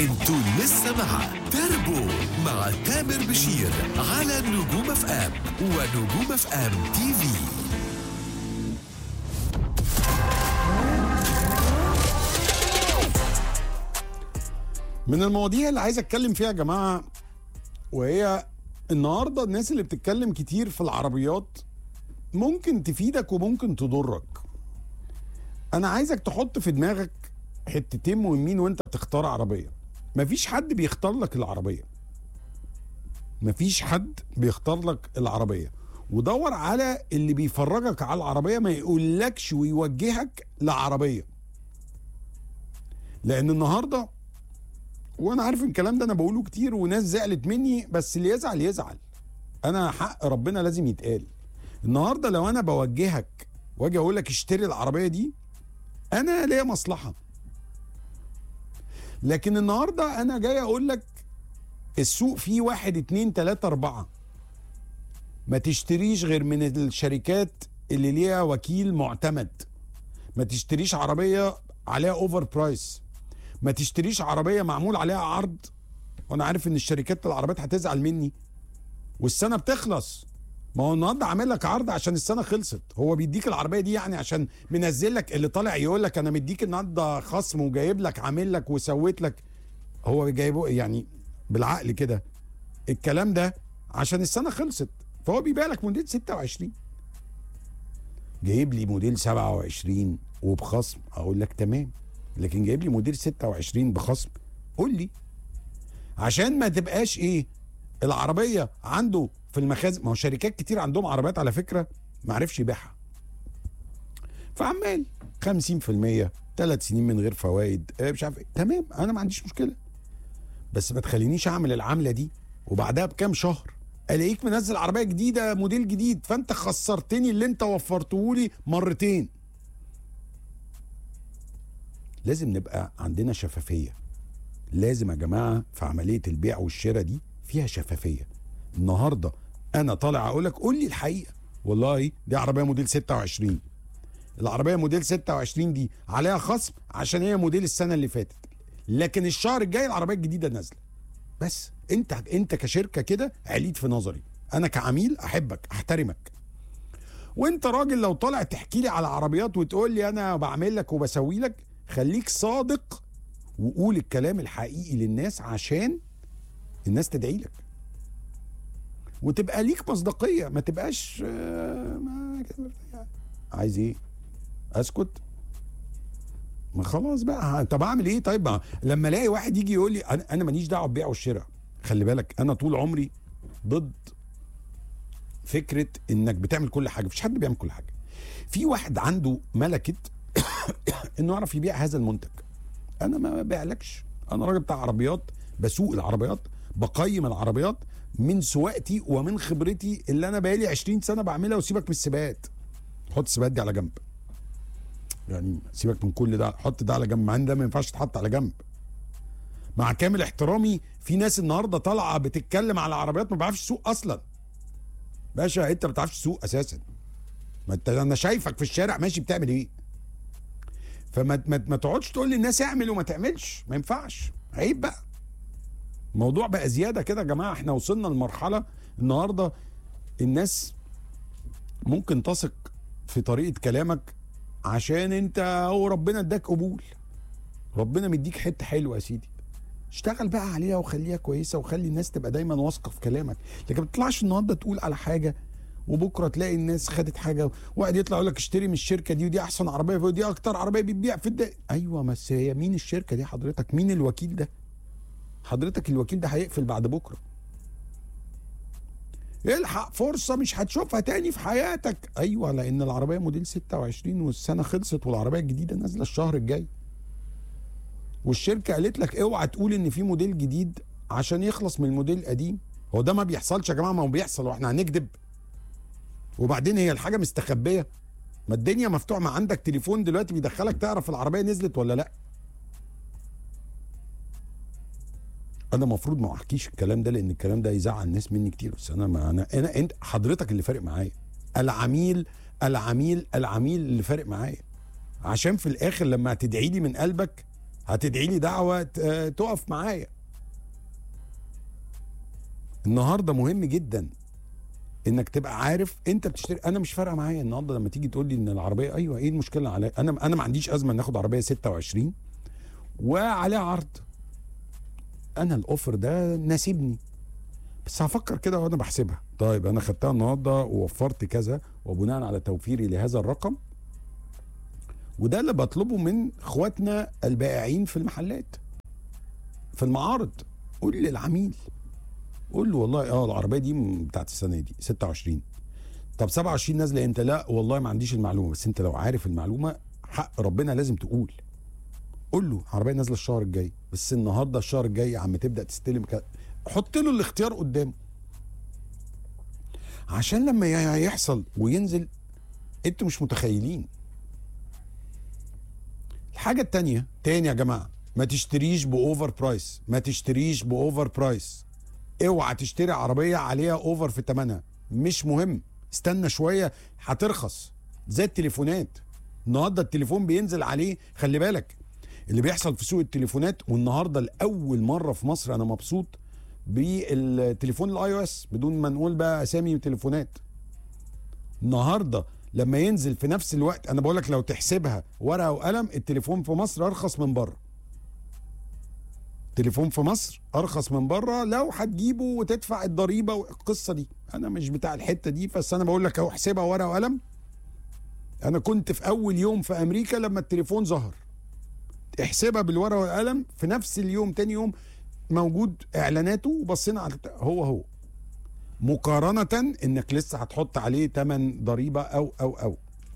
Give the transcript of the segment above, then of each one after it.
انتوا لسه مع تربو مع تامر بشير على نجوم اف ام ونجوم اف ام تي في من المواضيع اللي عايز اتكلم فيها يا جماعه وهي النهارده الناس اللي بتتكلم كتير في العربيات ممكن تفيدك وممكن تضرك انا عايزك تحط في دماغك حتتين مهمين وانت بتختار عربيه مفيش حد بيختار لك العربيه مفيش حد بيختار لك العربيه ودور على اللي بيفرجك على العربيه ما يقولكش ويوجهك لعربيه لان النهارده وانا عارف الكلام ده انا بقوله كتير وناس زعلت مني بس اللي يزعل يزعل انا حق ربنا لازم يتقال النهارده لو انا بوجهك واجي اقول لك اشتري العربيه دي انا ليا مصلحه لكن النهارده انا جاي اقول لك السوق فيه واحد اتنين تلاته اربعه ما تشتريش غير من الشركات اللي ليها وكيل معتمد ما تشتريش عربيه عليها اوفر برايس ما تشتريش عربيه معمول عليها عرض وانا عارف ان الشركات العربيات هتزعل مني والسنه بتخلص ما هو النهارده عامل لك عرض عشان السنه خلصت هو بيديك العربيه دي يعني عشان منزل لك اللي طالع يقول لك انا مديك النهارده خصم وجايب لك عامل لك وسويت لك هو جايبه يعني بالعقل كده الكلام ده عشان السنه خلصت فهو بيبيع لك موديل 26 جايب لي موديل 27 وبخصم اقول لك تمام لكن جايب لي موديل 26 بخصم قول لي عشان ما تبقاش ايه العربيه عنده في المخازن ما هو شركات كتير عندهم عربيات على فكره ما عرفش يبيعها فعمال 50% ثلاث سنين من غير فوائد آه، مش عارف ايه تمام انا ما عنديش مشكله بس ما تخلينيش اعمل العمله دي وبعدها بكام شهر الاقيك منزل عربيه جديده موديل جديد فانت خسرتني اللي انت وفرته لي مرتين لازم نبقى عندنا شفافيه لازم يا جماعه في عمليه البيع والشراء دي فيها شفافيه النهارده انا طالع اقول لك قول لي الحقيقه والله دي عربيه موديل 26 العربيه موديل 26 دي عليها خصم عشان هي موديل السنه اللي فاتت لكن الشهر الجاي العربيه الجديده نازله بس انت انت كشركه كده عليت في نظري انا كعميل احبك احترمك وانت راجل لو طالع تحكي لي على عربيات وتقول لي انا بعمل لك وبسوي لك خليك صادق وقول الكلام الحقيقي للناس عشان الناس تدعي لك وتبقى ليك مصداقيه ما تبقاش آه، ما عايز ايه اسكت ما خلاص بقى طب اعمل ايه طيب ما لما الاقي واحد يجي يقول لي انا انا ماليش دعوه بالبيع والشراء خلي بالك انا طول عمري ضد فكره انك بتعمل كل حاجه مفيش حد بيعمل كل حاجه في واحد عنده ملكه انه يعرف يبيع هذا المنتج انا ما ببيعلكش انا راجل بتاع عربيات بسوق العربيات بقيم العربيات من سواقتي ومن خبرتي اللي انا بقالي 20 سنه بعملها وسيبك من السباقات حط السباقات دي على جنب يعني سيبك من كل ده حط ده على جنب مع ان ده ما ينفعش تحط على جنب مع كامل احترامي في ناس النهارده طالعه بتتكلم على عربيات ما بيعرفش تسوق اصلا باشا انت ما بتعرفش تسوق اساسا ما انت انا شايفك في الشارع ماشي بتعمل ايه فما ما, ما تقعدش تقول للناس اعمل وما تعملش ما ينفعش عيب بقى الموضوع بقى زياده كده يا جماعه احنا وصلنا لمرحله النهارده الناس ممكن تثق في طريقه كلامك عشان انت هو ربنا اداك قبول ربنا مديك حته حلوه يا سيدي اشتغل بقى عليها وخليها كويسه وخلي الناس تبقى دايما واثقه في كلامك لكن ما تطلعش النهارده تقول على حاجه وبكره تلاقي الناس خدت حاجه واحد يطلع يقول لك اشتري من الشركه دي ودي احسن عربيه ودي اكتر عربيه بتبيع في الد... ايوه بس هي مين الشركه دي حضرتك مين الوكيل ده حضرتك الوكيل ده هيقفل بعد بكره الحق فرصة مش هتشوفها تاني في حياتك أيوة لأن العربية موديل 26 والسنة خلصت والعربية الجديدة نازلة الشهر الجاي والشركة قالت لك اوعى تقول إن في موديل جديد عشان يخلص من الموديل القديم هو ده ما بيحصلش يا جماعة ما هو بيحصل واحنا هنكذب وبعدين هي الحاجة مستخبية ما الدنيا مفتوحة ما عندك تليفون دلوقتي بيدخلك تعرف العربية نزلت ولا لأ انا المفروض ما احكيش الكلام ده لان الكلام ده يزعل الناس مني كتير بس انا ما انا انا انت حضرتك اللي فارق معايا العميل العميل العميل اللي فارق معايا عشان في الاخر لما هتدعي لي من قلبك هتدعي لي دعوه ت- آه، تقف معايا النهارده مهم جدا انك تبقى عارف انت بتشتري انا مش فارقه معايا النهارده لما تيجي تقول لي ان العربيه ايوه ايه المشكله عليا انا انا ما عنديش ازمه ان اخد عربيه 26 وعليها عرض انا الاوفر ده ناسبني بس هفكر كده وانا بحسبها طيب انا خدتها النهارده ووفرت كذا وبناء على توفيري لهذا الرقم وده اللي بطلبه من اخواتنا البائعين في المحلات في المعارض قول للعميل قول له والله اه العربيه دي م- بتاعت السنه دي 26 طب 27 نازله امتى لا والله ما عنديش المعلومه بس انت لو عارف المعلومه حق ربنا لازم تقول قول له عربيه نازله الشهر الجاي بس النهارده الشهر الجاي يا عم تبدا تستلم ك... حط له الاختيار قدامه عشان لما ي- يحصل وينزل انتوا مش متخيلين الحاجة التانية تاني يا جماعة ما تشتريش بأوفر برايس ما تشتريش بأوفر برايس اوعى تشتري عربية عليها اوفر في تمنها مش مهم استنى شوية هترخص زي التليفونات النهارده التليفون بينزل عليه خلي بالك اللي بيحصل في سوق التليفونات والنهارده لاول مره في مصر انا مبسوط بالتليفون الاي او اس بدون ما نقول بقى اسامي تليفونات النهارده لما ينزل في نفس الوقت انا بقول لك لو تحسبها ورقه وقلم التليفون في مصر ارخص من بره تليفون في مصر ارخص من بره لو هتجيبه وتدفع الضريبه والقصه دي انا مش بتاع الحته دي بس انا بقول لك اهو احسبها ورقه وقلم انا كنت في اول يوم في امريكا لما التليفون ظهر احسبها بالورقه والقلم في نفس اليوم تاني يوم موجود اعلاناته وبصينا على هو هو مقارنة انك لسه هتحط عليه تمن ضريبة او او او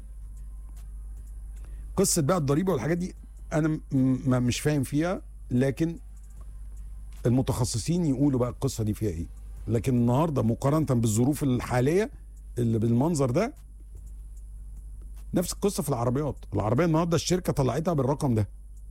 قصة بقى الضريبة والحاجات دي انا م- م- مش فاهم فيها لكن المتخصصين يقولوا بقى القصة دي فيها ايه لكن النهاردة مقارنة بالظروف الحالية اللي بالمنظر ده نفس القصة في العربيات العربية النهاردة الشركة طلعتها بالرقم ده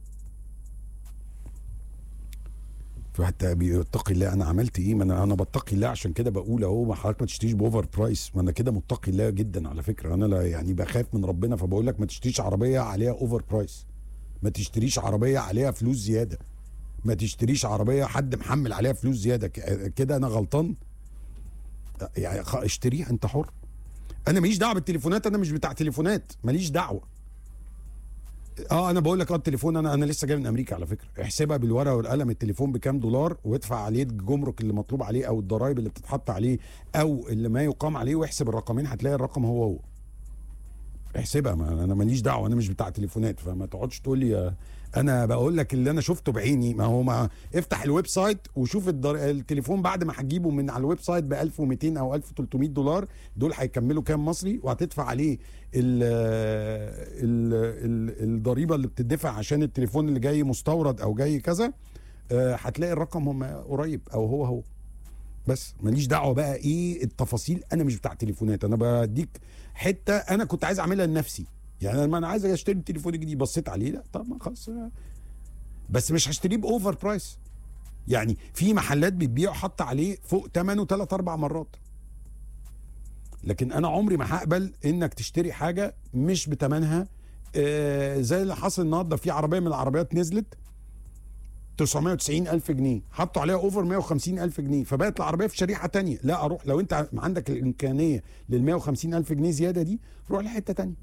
فحتى بيتقي الله انا عملت ايه ما انا انا بتقي الله عشان كده بقول اهو ما حضرتك ما تشتريش باوفر برايس ما انا كده متقي الله جدا على فكره انا لا يعني بخاف من ربنا فبقول لك ما تشتريش عربيه عليها اوفر برايس ما تشتريش عربيه عليها فلوس زياده ما تشتريش عربيه حد محمل عليها فلوس زياده ك- كده انا غلطان يعني خ- اشتريها انت حر انا ماليش دعوه بالتليفونات انا مش بتاع تليفونات ماليش دعوه اه انا بقول لك اه التليفون انا انا لسه جاي من امريكا على فكره احسبها بالورقه والقلم التليفون بكام دولار وادفع عليه الجمرك اللي مطلوب عليه او الضرايب اللي بتتحط عليه او اللي ما يقام عليه واحسب الرقمين هتلاقي الرقم هو هو احسبها ما انا ماليش دعوه انا مش بتاع تليفونات فما تقعدش تقول لي آه، انا بقول لك اللي انا شفته بعيني ما هو ما افتح الويب سايت وشوف الدر... التليفون بعد ما هتجيبه من على الويب سايت ب 1200 او 1300 دولار دول هيكملوا كام مصري وهتدفع عليه ال... ال... ال... الضريبه اللي بتدفع عشان التليفون اللي جاي مستورد او جاي كذا آه، هتلاقي الرقم هم قريب او هو هو بس ماليش دعوه بقى ايه التفاصيل انا مش بتاع تليفونات انا بديك حته انا كنت عايز اعملها لنفسي يعني لما انا عايز اشتري تليفون جديد بصيت عليه لا طب ما خلاص بس مش هشتريه باوفر برايس يعني في محلات بتبيع حط عليه فوق ثمنه ثلاث اربع مرات لكن انا عمري ما هقبل انك تشتري حاجه مش بتمنها آه زي اللي حصل النهارده في عربيه من العربيات نزلت 990 ألف جنيه حطوا عليها اوفر 150 ألف جنيه فبقت العربيه في شريحه تانية لا اروح لو انت عندك الامكانيه لل 150 ألف جنيه زياده دي روح لحته تانية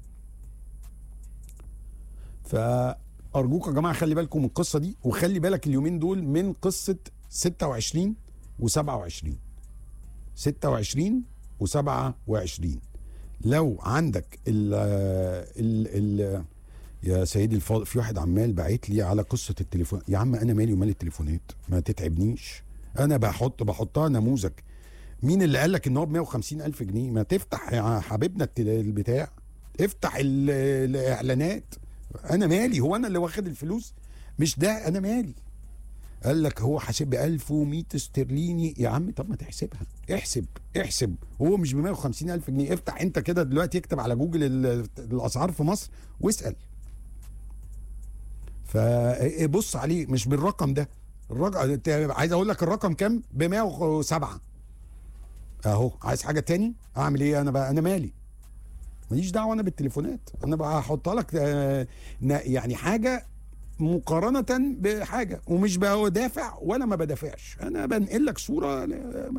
فارجوك يا جماعه خلي بالكم من القصه دي وخلي بالك اليومين دول من قصه 26 و27 26 و27 لو عندك ال ال ال يا سيدي الفاضل في واحد عمال باعت لي على قصه التليفون يا عم انا مالي ومال التليفونات ما تتعبنيش انا بحط بحطها نموذج مين اللي قال لك ان هو ب 150 الف جنيه ما تفتح يا حبيبنا التل- البتاع افتح ال- الاعلانات انا مالي هو انا اللي واخد الفلوس مش ده انا مالي قال لك هو حاسب ب 1100 استرليني يا عم طب ما تحسبها احسب احسب هو مش ب 150 الف جنيه افتح انت كده دلوقتي اكتب على جوجل ال- الاسعار في مصر واسال فبص عليه مش بالرقم ده الرقم انت عايز اقول لك الرقم كام ب 107 اهو عايز حاجه تاني اعمل ايه انا بقى انا مالي ماليش دعوه انا بالتليفونات انا بقى هحطها لك آه، نا- يعني حاجه مقارنه بحاجه ومش بدافع ولا ما بدافعش انا بنقل لك صوره ل-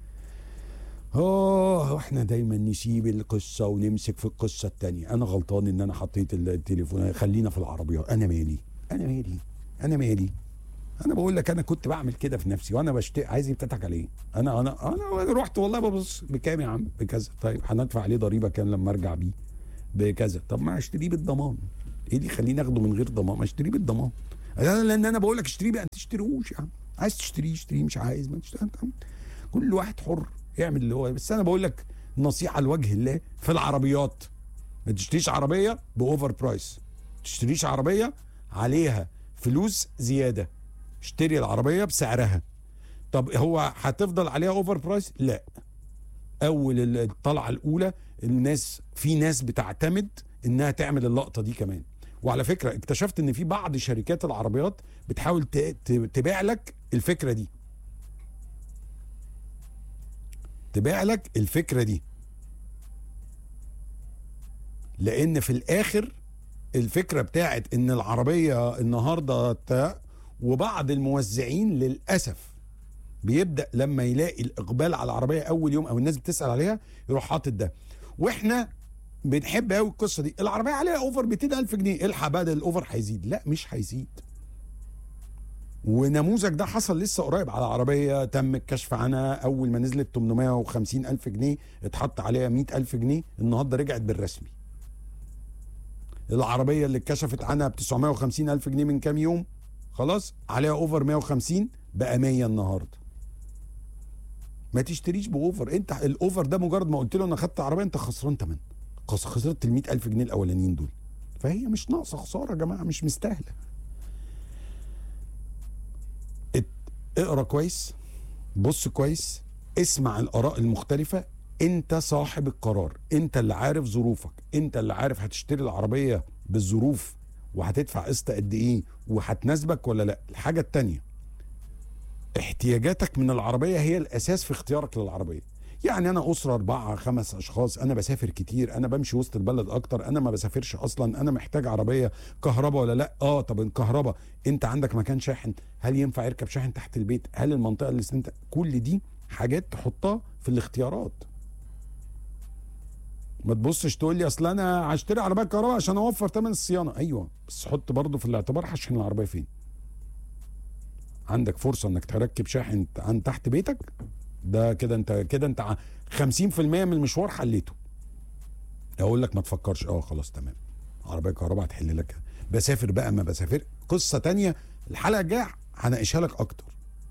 اه احنا دايما نسيب القصه ونمسك في القصه التانية انا غلطان ان انا حطيت التليفون خلينا في العربيات انا مالي انا مالي انا مالي انا بقول لك انا كنت بعمل كده في نفسي وانا بشتري عايز يفتح عليه انا انا انا رحت والله ببص بكام يا عم بكذا طيب هندفع عليه ضريبه كام لما ارجع بيه بكذا طب ما اشتريه بالضمان ايه اللي يخليني اخده من غير ضمان ما اشتريه بالضمان انا لان انا بقول لك اشتريه بقى ما تشتريهوش يا عم عايز تشتريه اشتريه مش عايز ما تشتريه كل واحد حر يعمل اللي هو بس انا بقول لك نصيحه لوجه الله في العربيات ما تشتريش عربيه باوفر برايس ما تشتريش عربيه عليها فلوس زياده اشتري العربيه بسعرها طب هو هتفضل عليها اوفر برايس لا اول الطلعه الاولى الناس في ناس بتعتمد انها تعمل اللقطه دي كمان وعلى فكره اكتشفت ان في بعض شركات العربيات بتحاول ت- ت- تبيع لك الفكره دي تبيع لك الفكره دي لان في الاخر الفكره بتاعت ان العربيه النهارده بتاع وبعض الموزعين للاسف بيبدا لما يلاقي الاقبال على العربيه اول يوم او الناس بتسال عليها يروح حاطط ده واحنا بنحب قوي القصه دي العربيه عليها اوفر 200000 جنيه الحق بقى ده الاوفر هيزيد لا مش هيزيد ونموذج ده حصل لسه قريب على عربية تم الكشف عنها أول ما نزلت 850 ألف جنيه اتحط عليها 100 ألف جنيه النهاردة رجعت بالرسمي العربية اللي اتكشفت عنها ب 950 ألف جنيه من كام يوم خلاص عليها أوفر 150 بقى 100 النهاردة ما تشتريش بأوفر انت الأوفر ده مجرد ما قلت له أنا خدت عربية انت خسران تمن خس- خسرت ال 100 ألف جنيه الأولانيين دول فهي مش ناقصة خسارة يا جماعة مش مستاهلة ات- اقرا كويس بص كويس اسمع الاراء المختلفه انت صاحب القرار انت اللي عارف ظروفك انت اللي عارف هتشتري العربيه بالظروف وهتدفع قسط قد ايه وهتناسبك ولا لا الحاجه التانية احتياجاتك من العربيه هي الاساس في اختيارك للعربيه يعني انا اسره اربعه خمس اشخاص انا بسافر كتير انا بمشي وسط البلد اكتر انا ما بسافرش اصلا انا محتاج عربيه كهرباء ولا لا اه طب الكهرباء انت عندك مكان شاحن هل ينفع يركب شاحن تحت البيت هل المنطقه اللي انت كل دي حاجات تحطها في الاختيارات ما تبصش تقول لي اصل انا هشتري عربيه كهرباء عشان اوفر ثمن الصيانه ايوه بس حط برضه في الاعتبار هشحن العربيه فين عندك فرصه انك تركب شاحن عن تحت بيتك ده كده انت كده انت ع- 50% من المشوار حليته اقول لك ما تفكرش اه خلاص تمام عربيه كهرباء هتحل لك بسافر بقى ما بسافر قصه تانية الحلقه الجايه هناقشها لك اكتر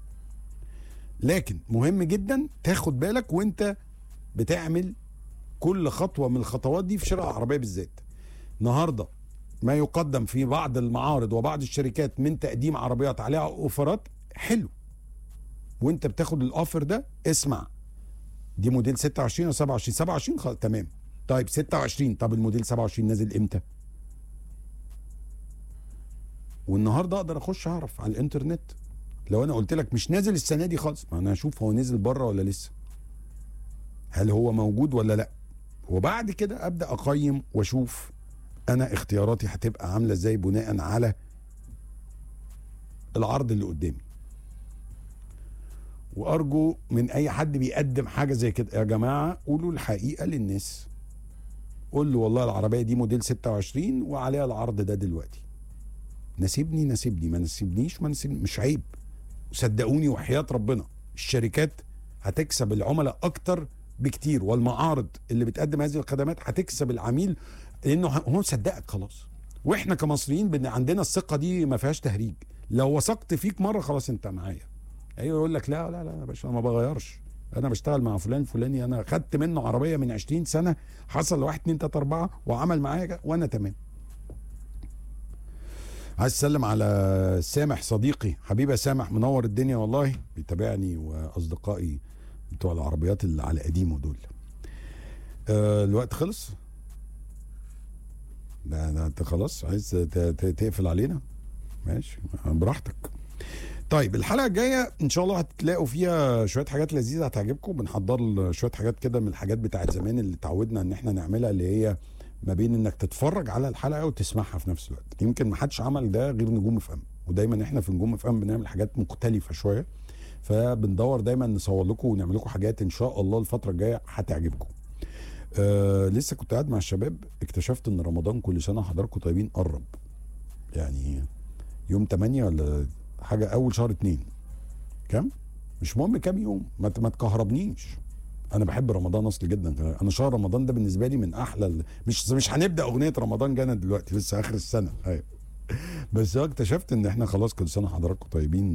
لكن مهم جدا تاخد بالك وانت بتعمل كل خطوه من الخطوات دي في شراء العربيه بالذات النهارده ما يقدم في بعض المعارض وبعض الشركات من تقديم عربيات عليها اوفرات حلو وانت بتاخد الاوفر ده اسمع دي موديل 26 و 27 27 خلاص تمام طيب 26 طب الموديل 27 نازل امتى والنهارده اقدر اخش اعرف على الانترنت لو انا قلت لك مش نازل السنه دي خالص ما انا هشوف هو نزل بره ولا لسه هل هو موجود ولا لا وبعد كده ابدا اقيم واشوف انا اختياراتي هتبقى عامله ازاي بناء على العرض اللي قدامي وارجو من اي حد بيقدم حاجه زي كده يا جماعه قولوا الحقيقه للناس قول له والله العربيه دي موديل 26 وعليها العرض ده دلوقتي ناسبني ناسبني ما ناسبنيش ما ناسبني مش عيب صدقوني وحياه ربنا الشركات هتكسب العملاء اكتر بكتير والمعارض اللي بتقدم هذه الخدمات هتكسب العميل لانه هو صدقك خلاص واحنا كمصريين بن عندنا الثقه دي ما فيهاش تهريج لو وثقت فيك مره خلاص انت معايا ايوه يقول لك لا لا لا يا باشا انا ما بغيرش انا بشتغل مع فلان فلاني انا خدت منه عربيه من 20 سنه حصل واحد اتنين تلاته اربعه وعمل معايا كده وانا تمام عايز اسلم على سامح صديقي حبيبي يا سامح منور الدنيا والله بيتابعني واصدقائي بتوع العربيات اللي على قديمه دول آه الوقت خلص ده ده انت خلاص عايز ت- ت- تقفل علينا ماشي براحتك طيب الحلقه الجايه ان شاء الله هتلاقوا فيها شويه حاجات لذيذه هتعجبكم بنحضر ل- شويه حاجات كده من الحاجات بتاعت زمان اللي اتعودنا ان احنا نعملها اللي هي ما بين انك تتفرج على الحلقه وتسمعها في نفس الوقت يمكن ما حدش عمل ده غير نجوم اف ام ودايما احنا في نجوم اف ام بنعمل حاجات مختلفه شويه فبندور دايما نصور لكم ونعمل لكم حاجات ان شاء الله الفتره الجايه هتعجبكم آه لسه كنت قاعد مع الشباب اكتشفت ان رمضان كل سنه حضراتكم طيبين قرب يعني يوم 8 ولا حاجه اول شهر اتنين كام مش مهم كام يوم ما ت- ما تكهربنيش انا بحب رمضان اصلي جدا انا شهر رمضان ده بالنسبه لي من احلى ال- مش مش هنبدا اغنيه رمضان جانا دلوقتي لسه اخر السنه ايوه بس هو اكتشفت ان احنا خلاص كل سنه حضراتكم طيبين